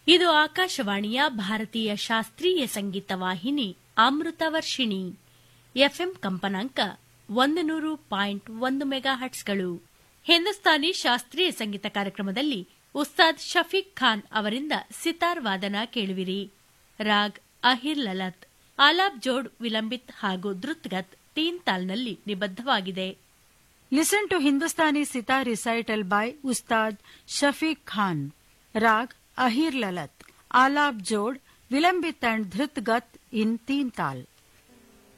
ಇದು ಆಕಾಶವಾಣಿಯ ಭಾರತೀಯ ಶಾಸ್ತ್ರೀಯ ಸಂಗೀತ ವಾಹಿನಿ ಅಮೃತ ವರ್ಷಿಣಿ ಎಫ್ಎಂ ಕಂಪನಾಂಕ ಒಂದು ನೂರು ಪಾಯಿಂಟ್ ಒಂದು ಮೆಗಾ ಹಟ್ಸ್ಗಳು ಹಿಂದೂಸ್ತಾನಿ ಶಾಸ್ತ್ರೀಯ ಸಂಗೀತ ಕಾರ್ಯಕ್ರಮದಲ್ಲಿ ಉಸ್ತಾದ್ ಶಫೀಕ್ ಖಾನ್ ಅವರಿಂದ ಸಿತಾರ್ ವಾದನ ಕೇಳುವಿರಿ ರಾಗ್ ಅಹಿರ್ ಲಲತ್ ಆಲಾಬ್ ಜೋಡ್ ವಿಲಂಬಿತ್ ಹಾಗೂ ಧೃತ್ಗತ್ ತೀನ್ ತಾಲ್ನಲ್ಲಿ ನಿಬದ್ಧವಾಗಿದೆ Listen to Hindustani Sitar recital by Ustad Shafiq Khan. Rag Ahir Lalat. Alap Jod, Vilambit and Dhrit Gat in Teen Tal.